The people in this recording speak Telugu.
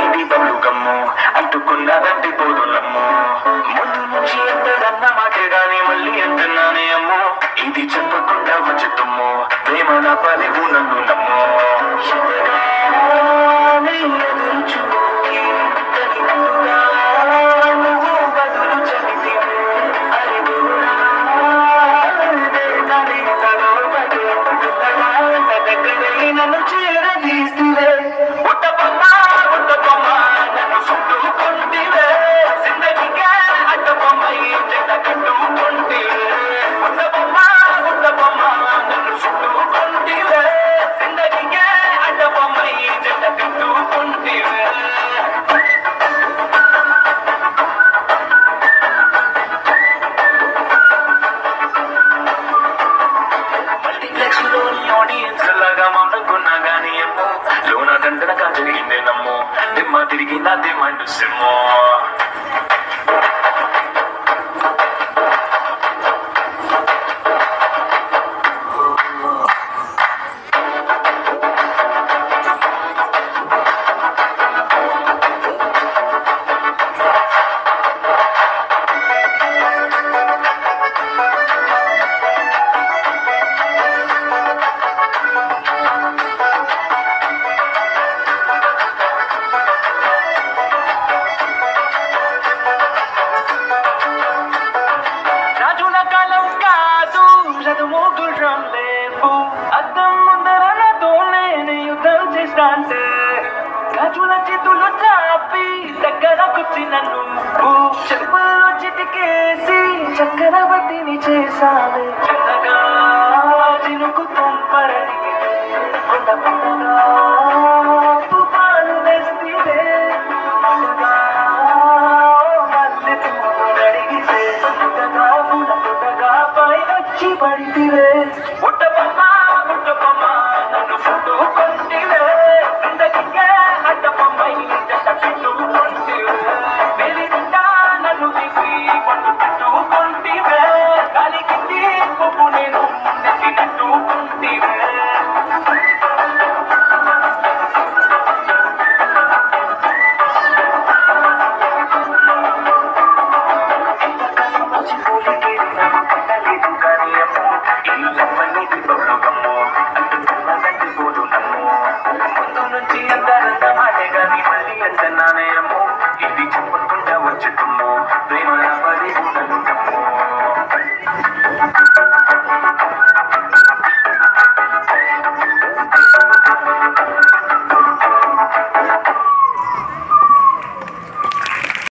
ఇది బల్లు గమ్ము అంటుకున్నదంటే పోదులమ్ము ముందు నుంచి ఎంతదన్న మాటే గాని మళ్ళీ ఎంతన్నానే అమ్ము ఇది చెప్పకుండా వచ్చే తుమ్ము ప్రేమ నా పలివు నన్ను నమ్ము ఎదురుగానే ఎదురు చూపి తగినట్టుగా నువ్వు బదులు చెబితివే అరే దేవుడా దాని తలో పడే పుట్టగా దగ్గరై నన్ను చేరదీస్తువే పుట్టబొమ్మ పుట్టబొమ్మ నన్ను చుట్టుకుంటివే జిందగీకే అడ్డబొమ్మై జంట కట్టుకుంటివే పుట్టబొమ్మ పుట్టబొమ్మ నన్ను చుట్టుకుంటివే జిందగీకే అడ్డబొమ్మై జంట కట్టుకుంటివే మల్టీప్లెక్స్ లోని ఆడియన్స్ లాగా మమ్మల్కున్నా గానీ ఏమో లోన దండనగా జరిగిందే నమ్ము దిమ్మ తిరిగి నా దిమ్మండు సిమ్మో రాజుల కాలం కాదు చదువు గుర్రం లేవు అద్దం ముందర నాతో నేను యుద్ధం చేస్తాంటే రాజుల చేతులు చాపి దగ్గరకొచ్చి నన్ను చెప్పుల్లో చిటికేసి చక్రవర్తిని చేసావే చక్కగా చినుకు తుంపరని కొండ కొండగా తుఫాను తెస్తివే కొండగా మల్లె పువ్వు అడిగితే పుట్టగా పుల పుట్టగా పైనొచ్చి పడితివే పుట్టబొమ్మ పుట్టబొమ్మ నన్ను చుట్టుకుంటివే జిందగీకే అడ్డబొమ్మై జంట పెట్టుకుంటివే మేలి నిండా నన్ను తీసి పండు పెట్టుకుంటివే గాలి కింది పువ్వు నేను నెట్టినట్టుకుంటివే ముందు నుంచి ఎంత మాట కానీ మళ్ళీ ఎంత నాణ్యము